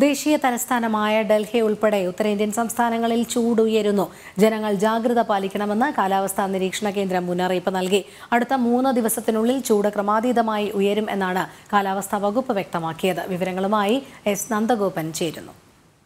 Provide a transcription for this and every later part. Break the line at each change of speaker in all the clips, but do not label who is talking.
ദേശീയ തലസ്ഥാനമായ ഡൽഹി ഉൾപ്പെടെ ഉത്തരേന്ത്യൻ സംസ്ഥാനങ്ങളിൽ ചൂട് ഉയരുന്നു ജനങ്ങൾ ജാഗ്രത പാലിക്കണമെന്ന് കാലാവസ്ഥാ നിരീക്ഷണ കേന്ദ്രം മുന്നറിയിപ്പ് നൽകി അടുത്ത മൂന്ന് ദിവസത്തിനുള്ളിൽ ചൂട് ക്രമാതീതമായി ഉയരും എന്നാണ് കാലാവസ്ഥാ വകുപ്പ് വ്യക്തമാക്കിയത് വിവരങ്ങളുമായി എസ് നന്ദഗോപൻ ചേരുന്നു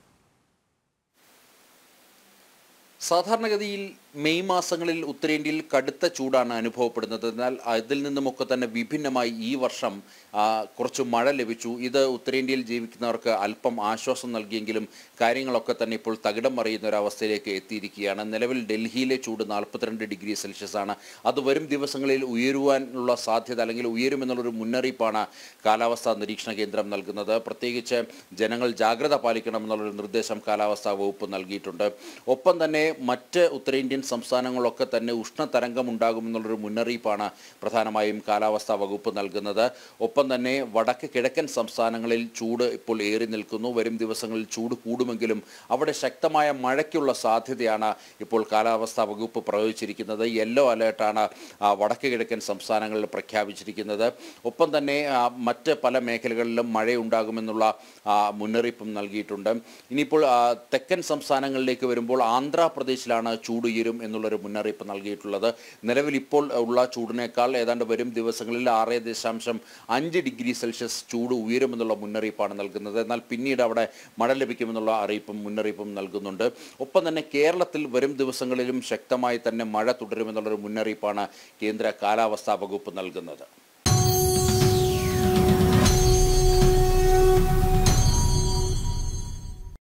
സാധാരണഗതിയിൽ മെയ് മാസങ്ങളിൽ ഉത്തരേന്ത്യയിൽ കടുത്ത ചൂടാണ് അനുഭവപ്പെടുന്നത് എന്നാൽ അതിൽ നിന്നുമൊക്കെ തന്നെ വിഭിന്നമായി ഈ വർഷം ആ, കുറച്ച് മഴ ലഭിച്ചു ഇത് ഉത്തരേന്ത്യയിൽ ജീവിക്കുന്നവർക്ക് അല്പം ആശ്വാസം നൽകിയെങ്കിലും കാര്യങ്ങളൊക്കെ തന്നെ ഇപ്പോൾ തകിടം മറിയുന്ന ഒരു അവസ്ഥയിലേക്ക് എത്തിയിരിക്കുകയാണ് നിലവിൽ ഡൽഹിയിലെ ചൂട് നാൽപ്പത്തിരണ്ട് ഡിഗ്രി സെൽഷ്യസ് ആണ് അത് വരും ദിവസങ്ങളിൽ ഉയരുവാനുള്ള സാധ്യത അല്ലെങ്കിൽ ഉയരുമെന്നുള്ളൊരു മുന്നറിയിപ്പാണ് കാലാവസ്ഥാ നിരീക്ഷണ കേന്ദ്രം നൽകുന്നത് പ്രത്യേകിച്ച് ജനങ്ങൾ ജാഗ്രത പാലിക്കണമെന്നുള്ളൊരു നിർദ്ദേശം കാലാവസ്ഥാ വകുപ്പ് നൽകിയിട്ടുണ്ട് ഒപ്പം തന്നെ മറ്റ് ഉത്തരേന്ത്യൻ സംസ്ഥാനങ്ങളൊക്കെ തന്നെ ഉഷ്ണതരംഗം ഉണ്ടാകുമെന്നുള്ളൊരു മുന്നറിയിപ്പാണ് പ്രധാനമായും കാലാവസ്ഥാ വകുപ്പ് നൽകുന്നത് ഒപ്പം തന്നെ വടക്ക് കിഴക്കൻ സംസ്ഥാനങ്ങളിൽ ചൂട് ഇപ്പോൾ ഏറി നിൽക്കുന്നു വരും ദിവസങ്ങളിൽ ചൂട് കൂടുമെങ്കിലും അവിടെ ശക്തമായ മഴയ്ക്കുള്ള സാധ്യതയാണ് ഇപ്പോൾ കാലാവസ്ഥാ വകുപ്പ് പ്രവചിച്ചിരിക്കുന്നത് യെല്ലോ അലേർട്ടാണ് ആ, വടക്ക് കിഴക്കൻ സംസ്ഥാനങ്ങളിൽ പ്രഖ്യാപിച്ചിരിക്കുന്നത് ഒപ്പം തന്നെ ആ, മറ്റ് പല മേഖലകളിലും മഴയുണ്ടാകുമെന്നുള്ള ആ, മുന്നറിയിപ്പും നൽകിയിട്ടുണ്ട് ഇനിയിപ്പോൾ ആ, തെക്കൻ സംസ്ഥാനങ്ങളിലേക്ക് വരുമ്പോൾ ആന്ധ്രാപ്രദേശിലാണ് ചൂട് ഉയരും എന്നുള്ളൊരു മുന്നറിയിപ്പ് നൽകിയിട്ടുള്ളത് നിലവിൽ ഇപ്പോൾ ഉള്ള ചൂടിനേക്കാൾ ഏതാണ്ട് വരും ദിവസങ്ങളിൽ ആറ് ദശാംശം അഞ്ച് ഡിഗ്രി സെൽഷ്യസ് ചൂട് ഉയരുമെന്നുള്ള മുന്നറിയിപ്പാണ് നൽകുന്നത് എന്നാൽ പിന്നീട് അവിടെ മഴ ലഭിക്കുമെന്നുള്ള അറിയിപ്പും മുന്നറിയിപ്പും നൽകുന്നുണ്ട് ഒപ്പം തന്നെ കേരളത്തിൽ വരും ദിവസങ്ങളിലും ശക്തമായി തന്നെ മഴ തുടരുമെന്നുള്ളൊരു മുന്നറിയിപ്പാണ് കേന്ദ്ര കാലാവസ്ഥാ വകുപ്പ് നൽകുന്നത്